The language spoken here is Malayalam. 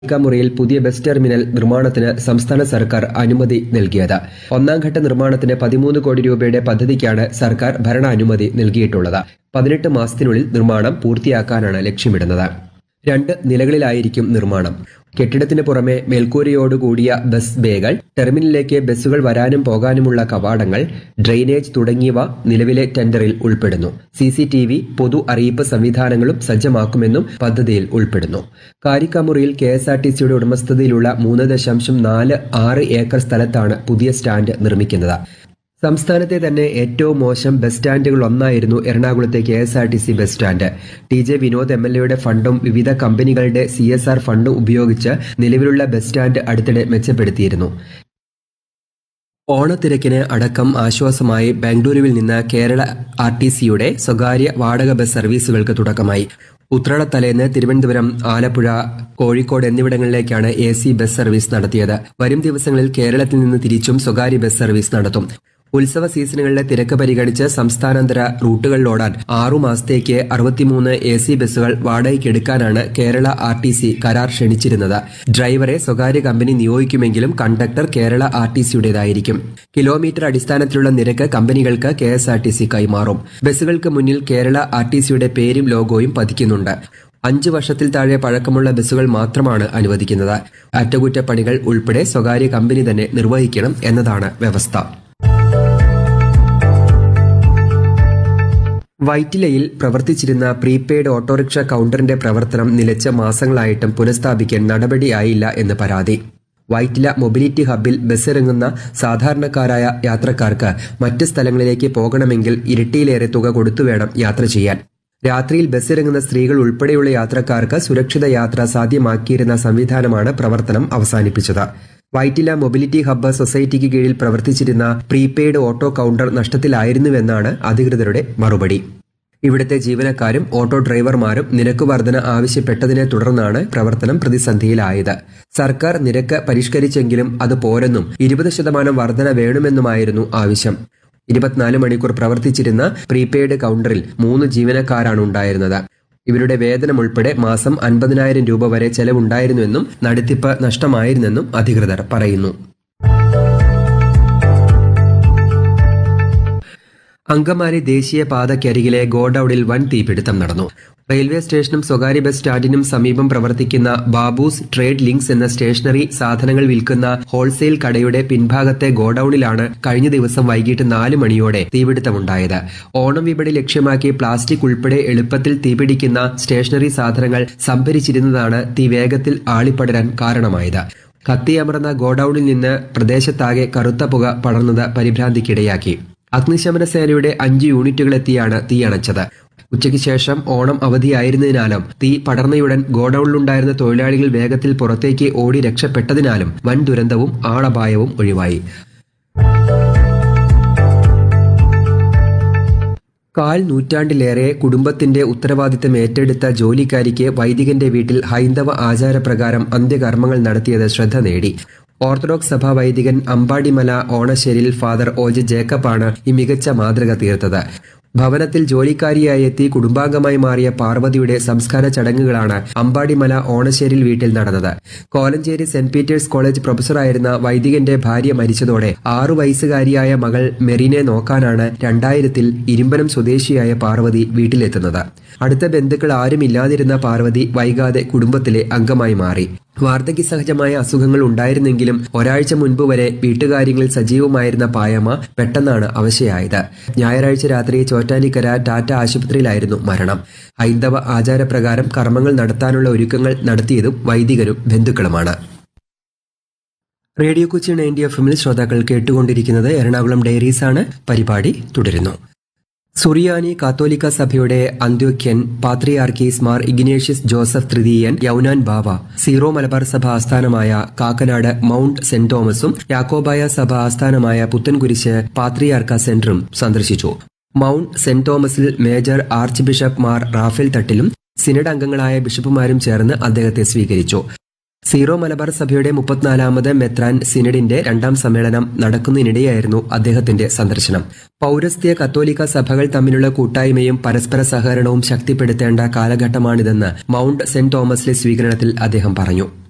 കാമുറിയിൽ പുതിയ ബസ് ടെർമിനൽ നിർമ്മാണത്തിന് സംസ്ഥാന സർക്കാർ അനുമതി നൽകിയത് ഒന്നാംഘട്ട നിർമ്മാണത്തിന് പതിമൂന്ന് കോടി രൂപയുടെ പദ്ധതിക്കാണ് സർക്കാർ ഭരണാനുമതി നൽകിയിട്ടുള്ളത് പതിനെട്ട് മാസത്തിനുള്ളിൽ നിർമ്മാണം പൂർത്തിയാക്കാനാണ് ലക്ഷ്യമിടുന്നത് രണ്ട് നിലകളിലായിരിക്കും നിർമ്മാണം കെട്ടിടത്തിന് പുറമെ മേൽക്കൂരയോടുകൂടിയ ബസ് ബേകൾ ടെർമിനലിലേക്ക് ബസ്സുകൾ വരാനും പോകാനുമുള്ള കവാടങ്ങൾ ഡ്രെയിനേജ് തുടങ്ങിയവ നിലവിലെ ടെൻഡറിൽ ഉൾപ്പെടുന്നു സി സി ടി വി പൊതു അറിയിപ്പ് സംവിധാനങ്ങളും സജ്ജമാക്കുമെന്നും പദ്ധതിയിൽ ഉൾപ്പെടുന്നു കാരിക്കാമുറിയിൽ കെ എസ് ആർ ടി സിയുടെ ഉടമസ്ഥതയിലുള്ള മൂന്ന് ദശാംശം നാല് ആറ് ഏക്കർ സ്ഥലത്താണ് പുതിയ സ്റ്റാൻഡ് നിർമ്മിക്കുന്നത് സംസ്ഥാനത്തെ തന്നെ ഏറ്റവും മോശം ബസ് സ്റ്റാൻഡുകൾ ഒന്നായിരുന്നു എറണാകുളത്തെ K S R T C bus stand T J Vinod M L എയുടെ ഫണ്ടും വിവിധ കമ്പനികളുടെ സി എസ് ആർ ഫണ്ടും ഉപയോഗിച്ച് നിലവിലുള്ള ബസ് സ്റ്റാൻഡ് അടുത്തിടെ മെച്ചപ്പെടുത്തിയിരുന്നു ഓണത്തിരക്കിന് അടക്കം ആശ്വാസമായി ബാംഗ്ലൂരുവിൽ നിന്ന് കേരള ആർ ടി സിയുടെ സ്വകാര്യ വാടക ബസ് സർവീസുകൾക്ക് തുടക്കമായി ഉത്രാടത്തലേന്ന് തിരുവനന്തപുരം ആലപ്പുഴ കോഴിക്കോട് എന്നിവിടങ്ങളിലേക്കാണ് എ സി ബസ് സർവീസ് നടത്തിയത് വരും ദിവസങ്ങളിൽ കേരളത്തിൽ നിന്ന് തിരിച്ചും സ്വകാര്യ ബസ് സർവീസ് നടത്തും ഉത്സവ സീസണുകളിലെ തിരക്ക് പരിഗണിച്ച് സംസ്ഥാനാന്തര റൂട്ടുകളിലോടാൻ ആറു മാസത്തേക്ക് അറുപത്തിമൂന്ന് എ സി ബസ്സുകൾ വാടകയ്ക്കെടുക്കാനാണ് കേരള ആർ ടി സി കരാർ ക്ഷണിച്ചിരുന്നത് ഡ്രൈവറെ സ്വകാര്യ കമ്പനി നിയോഗിക്കുമെങ്കിലും കണ്ടക്ടർ കേരള ആർ ടി സിയുടേതായിരിക്കും കിലോമീറ്റർ അടിസ്ഥാനത്തിലുള്ള നിരക്ക് കമ്പനികൾക്ക് K S R T C കൈമാറും ബസ്സുകൾക്ക് മുന്നിൽ കേരള ആർ ടി സിയുടെ പേരും ലോഗോയും പതിക്കുന്നുണ്ട് അഞ്ച് വർഷത്തിൽ താഴെ പഴക്കമുള്ള ബസ്സുകൾ മാത്രമാണ് അനുവദിക്കുന്നത് അറ്റകുറ്റപ്പണികൾ ഉൾപ്പെടെ സ്വകാര്യ കമ്പനി തന്നെ നിർവഹിക്കണം എന്നതാണ് വ്യവസ്ഥ വൈറ്റിലയിൽ പ്രവർത്തിച്ചിരുന്ന പ്രീപെയ്ഡ് ഓട്ടോറിക്ഷ കൌണ്ടറിന്റെ പ്രവർത്തനം നിലച്ച മാസങ്ങളായിട്ടും പുനഃസ്ഥാപിക്കാൻ നടപടിയായില്ല എന്ന് പരാതി വൈറ്റില മൊബിലിറ്റി ഹബിൽ ബസ്സിറങ്ങുന്ന സാധാരണക്കാരായ യാത്രക്കാർക്ക് മറ്റ് സ്ഥലങ്ങളിലേക്ക് പോകണമെങ്കിൽ ഇരട്ടിയിലേറെ തുക കൊടുത്തു വേണം യാത്ര ചെയ്യാൻ രാത്രിയിൽ ബസ്സിറങ്ങുന്ന സ്ത്രീകൾ ഉൾപ്പെടെയുള്ള യാത്രക്കാർക്ക് സുരക്ഷിത യാത്ര സാധ്യമാക്കിയിരുന്ന സംവിധാനമാണ് പ്രവർത്തനം അവസാനിപ്പിച്ചത് വൈറ്റില മൊബിലിറ്റി ഹബ്ബ് സൊസൈറ്റിക്ക് കീഴിൽ പ്രവർത്തിച്ചിരുന്ന പ്രീപെയ്ഡ് ഓട്ടോ കൌണ്ടർ നഷ്ടത്തിലായിരുന്നുവെന്നാണ് അധികൃതരുടെ മറുപടി ഇവിടുത്തെ ജീവനക്കാരും ഓട്ടോ ഡ്രൈവർമാരും നിരക്ക് വർധന ആവശ്യപ്പെട്ടതിനെ തുടർന്നാണ് പ്രവർത്തനം പ്രതിസന്ധിയിലായത് സർക്കാർ നിരക്ക് പരിഷ്കരിച്ചെങ്കിലും അത് പോരെന്നും ഇരുപത് ശതമാനം വർധന വേണമെന്നുമായിരുന്നു ആവശ്യം ഇരുപത്തിനാല് മണിക്കൂർ പ്രവർത്തിച്ചിരുന്ന പ്രീപെയ്ഡ് കൌണ്ടറിൽ മൂന്ന് ജീവനക്കാരാണ് ഉണ്ടായിരുന്നത് ഇവരുടെ വേതനം ഉൾപ്പെടെ മാസം അൻപതിനായിരം രൂപ വരെ ചെലവുണ്ടായിരുന്നുവെന്നും നടത്തിപ്പ് നഷ്ടമായിരുന്നെന്നും അധികൃതർ പറയുന്നു അങ്കമാലി ദേശീയപാതയ്ക്കരികിലെ ഗോഡൌണിൽ വൻ തീപിടുത്തം നടന്നു റെയിൽവേ സ്റ്റേഷനും സ്വകാര്യ ബസ് സ്റ്റാൻഡിനും സമീപം പ്രവർത്തിക്കുന്ന ബാബൂസ് ട്രേഡ് ലിങ്ക്സ് എന്ന സ്റ്റേഷനറി സാധനങ്ങൾ വിൽക്കുന്ന ഹോൾസെയിൽ കടയുടെ പിൻഭാഗത്തെ ഗോഡൌണിലാണ് കഴിഞ്ഞ ദിവസം വൈകിട്ട് നാല് മണിയോടെ തീപിടുത്തമുണ്ടായത് ഓണം വിപണി ലക്ഷ്യമാക്കി പ്ലാസ്റ്റിക് ഉൾപ്പെടെ എളുപ്പത്തിൽ തീപിടിക്കുന്ന സ്റ്റേഷനറി സാധനങ്ങൾ സംഭരിച്ചിരുന്നതാണ് തീ വേഗത്തിൽ ആളിപ്പടരാൻ കാരണമായത് കത്തിയമർന്ന ഗോഡൌണിൽ നിന്ന് പ്രദേശത്താകെ കറുത്ത പുക പടർന്നത് പരിഭ്രാന്തിക്കിടയാക്കി അഗ്നിശമന സേനയുടെ അഞ്ച് യൂണിറ്റുകളെത്തിയാണ് തീ അണച്ചത് ഉച്ചയ്ക്ക് ശേഷം ഓണം അവധിയായിരുന്നതിനാലും തീ പടർന്നയുടൻ ഗോഡൌണിലുണ്ടായിരുന്ന തൊഴിലാളികൾ വേഗത്തിൽ പുറത്തേക്ക് ഓടി രക്ഷപ്പെട്ടതിനാലും വൻ ദുരന്തവും ആളപായവും ഒഴിവായി കാൽ നൂറ്റാണ്ടിലേറെ കുടുംബത്തിന്റെ ഉത്തരവാദിത്തം ഏറ്റെടുത്ത ജോലിക്കാരിക്ക് വൈദികന്റെ വീട്ടിൽ ഹൈന്ദവ ആചാരപ്രകാരം അന്ത്യകർമ്മങ്ങൾ നടത്തിയത് ശ്രദ്ധ നേടി ഓർത്തഡോക്സ് സഭാ വൈദികൻ Ambadimala Onasseril father O J ജേക്കബാണ് ഈ മികച്ച മാതൃക തീർത്തത് ഭവനത്തിൽ ജോലിക്കാരിയായി എത്തി കുടുംബാംഗമായി മാറിയ പാർവതിയുടെ സംസ്കാര ചടങ്ങുകളാണ് അമ്പാടിമല ഓണശ്ശേരിൽ വീട്ടിൽ നടന്നത് കോലഞ്ചേരി സെന്റ് പീറ്റേഴ്സ് കോളേജ് പ്രൊഫസറായിരുന്ന വൈദികന്റെ ഭാര്യ മരിച്ചതോടെ ആറു വയസ്സുകാരിയായ മകൾ മെറിനെ നോക്കാനാണ് രണ്ടായിരത്തിൽ ഇരുമ്പനം സ്വദേശിയായ പാർവതി വീട്ടിലെത്തുന്നത് അടുത്ത ബന്ധുക്കൾ ആരുമില്ലാതിരുന്ന പാർവതി വൈകാതെ കുടുംബത്തിലെ അംഗമായി മാറി വാർദ്ധക്യ സഹജമായ അസുഖങ്ങൾ ഉണ്ടായിരുന്നെങ്കിലും ഒരാഴ്ച മുൻപ് വരെ വീട്ടുകാര്യങ്ങളിൽ സജീവമായിരുന്ന പായമ്മ പെട്ടെന്നാണ് അവശയായത് ഞായറാഴ്ച രാത്രി ചോറ്റാനിക്കര ടാറ്റ ആശുപത്രിയിലായിരുന്നു മരണം ഹൈന്ദവ ആചാരപ്രകാരം കർമ്മങ്ങൾ നടത്താനുള്ള ഒരുക്കങ്ങൾ നടത്തിയതും വൈദികരും ബന്ധുക്കളുമാണ് റേഡിയോ കൊച്ചി നയൻറ്റി എഫ് എമ്മിൽ ശ്രോതാക്കൾ കേട്ടുകൊണ്ടിരിക്കുന്നത് എറണാകുളം ഡയറീസ് ആണ് പരിപാടി തുടരുന്നു സുറിയാനി കാത്തോലിക്ക സഭയുടെ അന്ത്യോക്യൻ പാത്രിയാർക്കീസ് മാർ ഇഗ്നേഷ്യസ് ജോസഫ് തൃതീയൻ യൗനാൻ ബാവ സീറോ മലബാർ സഭ ആസ്ഥാനമായ കാക്കനാട് മൌണ്ട് സെന്റ് തോമസും യാക്കോബായ സഭ ആസ്ഥാനമായ പുത്തൻകുരിശ് പാത്രിയാർക്ക സെന്ററും സന്ദർശിച്ചു മൌണ്ട് സെന്റ് തോമസിൽ major archbishop Mar Raphael തട്ടിലും സിനഡ് അംഗങ്ങളായ ബിഷപ്പുമാരും ചേർന്ന് അദ്ദേഹത്തെ സ്വീകരിച്ചു സീറോ മലബാർ സഭയുടെ മുപ്പത്തിനാലാമത് മെത്രാൻ സിനഡിന്റെ രണ്ടാം സമ്മേളനം നടക്കുന്നതിനിടെയായിരുന്നു അദ്ദേഹത്തിന്റെ സന്ദർശനം പൌരസ്ത്യ കത്തോലിക്ക സഭകൾ തമ്മിലുള്ള കൂട്ടായ്മയും പരസ്പര സഹകരണവും ശക്തിപ്പെടുത്തേണ്ട കാലഘട്ടമാണിതെന്ന് മൌണ്ട് സെന്റ് തോമസിലെ സ്വീകരണത്തിൽ അദ്ദേഹം പറഞ്ഞു